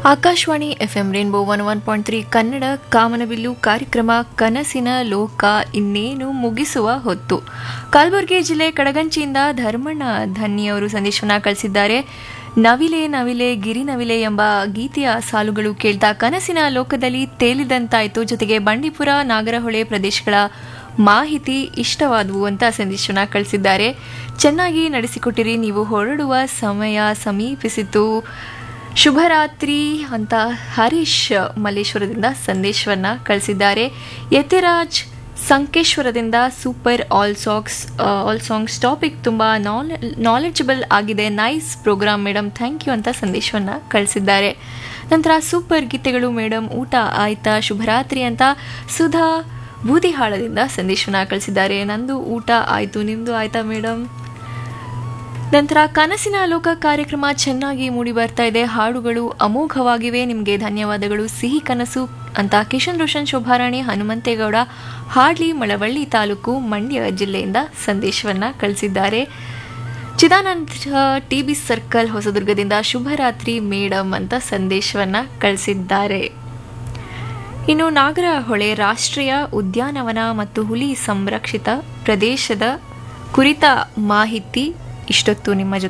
Akashvani FM rainbow one one point three Kannada ಕಾಮನಬಿಲ್ಲು ಕಾರ್ಯಕ್ರಮ ಕನಸಿನ ಲೋಕ ಇನ್ನೇನು ಮುಗಿಸುವ ಹೊತ್ತು ಕಲಬುರಗಿ ಜಿಲ್ಲೆ ಕಡಗಂಚಿಯಿಂದ ಧರ್ಮಣ್ಣ ಧನ್ಯವರು ಸಂದೇಶವನ್ನ ಕಳಿಸಿದ್ದಾರೆ ನವಿಲೆ ನವಿಲೆ ಗಿರಿ ನವಿಲೆ ಎಂಬ ಗೀತೆಯ ಸಾಲುಗಳು ಕೇಳ್ತಾ ಕನಸಿನ ಲೋಕದಲ್ಲಿ ತೇಲಿದಂತಾಯಿತು ಜೊತೆಗೆ ಬಂಡೀಪುರ ನಾಗರಹೊಳೆ ಪ್ರದೇಶಗಳ ಮಾಹಿತಿ ಇಷ್ಟವಾದವು ಅಂತ ಸಂದೇಶವನ್ನ ಕಳಿಸಿದ್ದಾರೆ ಚೆನ್ನಾಗಿ ನಡೆಸಿಕೊಟ್ಟಿರಿ ನೀವು ಹೊರಡುವ ಸಮಯ ಸಮೀಪಿಸಿತು ಶುಭರಾತ್ರಿ ಅಂತ ಹರೀಶ್ ಮಲ್ಲೇಶ್ವರದಿಂದ ಸಂದೇಶವನ್ನ ಕಳಿಸಿದ್ದಾರೆ ಯತಿರಾಜ್ ಸಂಕೇಶ್ವರದಿಂದ super all songs all songs topic ತುಂಬ ನಾಲೆಡ್ಜಬಲ್ ಆಗಿದೆ nice programme madam thank you ಅಂತ ಸಂದೇಶವನ್ನ ಕಳಿಸಿದ್ದಾರೆ ನಂತರ ಸೂಪರ್ ಗೀತೆಗಳು ಮೇಡಮ್ ಊಟ ಆಯ್ತಾ ಶುಭರಾತ್ರಿ ಅಂತ ಸುಧಾ ಬೂದಿಹಾಳದಿಂದ ಸಂದೇಶವನ್ನ ಕಳಿಸಿದ್ದಾರೆ ನಂದು ಊಟ ಆಯಿತು ನಿಮ್ಮದು ಆಯ್ತಾ ಮೇಡಮ್ ನಂತರ ಕನಸಿನ ಲೋಕ ಕಾರ್ಯಕ್ರಮ ಚೆನ್ನಾಗಿ ಮೂಡಿ ಬರ್ತಾ ಇದೆ ಹಾಡುಗಳು ಅಮೋಘವಾಗಿವೆ ನಿಮಗೆ ಧನ್ಯವಾದಗಳು ಸಿಹಿ ಕನಸು ಅಂತ ಕಿಶನ್ ರೋಷನ್ ಶೋಭಾರಾಣಿ ಹನುಮಂತೇಗೌಡ ಹಾಡ್ಲಿ ಮಳವಳ್ಳಿ ತಾಲೂಕು ಮಂಡ್ಯ ಜಿಲ್ಲೆಯಿಂದ ಸಂದೇಶವನ್ನ ಕಳಿಸಿದ್ದಾರೆ ಚಿದಾನಂದ ಟಿ ಬಿ ಸರ್ಕಲ್ ಹೊಸದುರ್ಗದಿಂದ ಶುಭರಾತ್ರಿ ಮೇಡಮ್ ಅಂತ ಸಂದೇಶವನ್ನ ಕಳಿಸಿದ್ದಾರೆ ಇನ್ನು ನಾಗರಹೊಳೆ ರಾಷ್ಟ್ರೀಯ ಉದ್ಯಾನವನ ಮತ್ತು ಹುಲಿ ಸಂರಕ್ಷಿತ ಪ್ರದೇಶದ ಕುರಿತ ಮಾಹಿತಿ ಇಷ್ಟೊತ್ತು ನಿಮ್ಮ ಜೊತೆ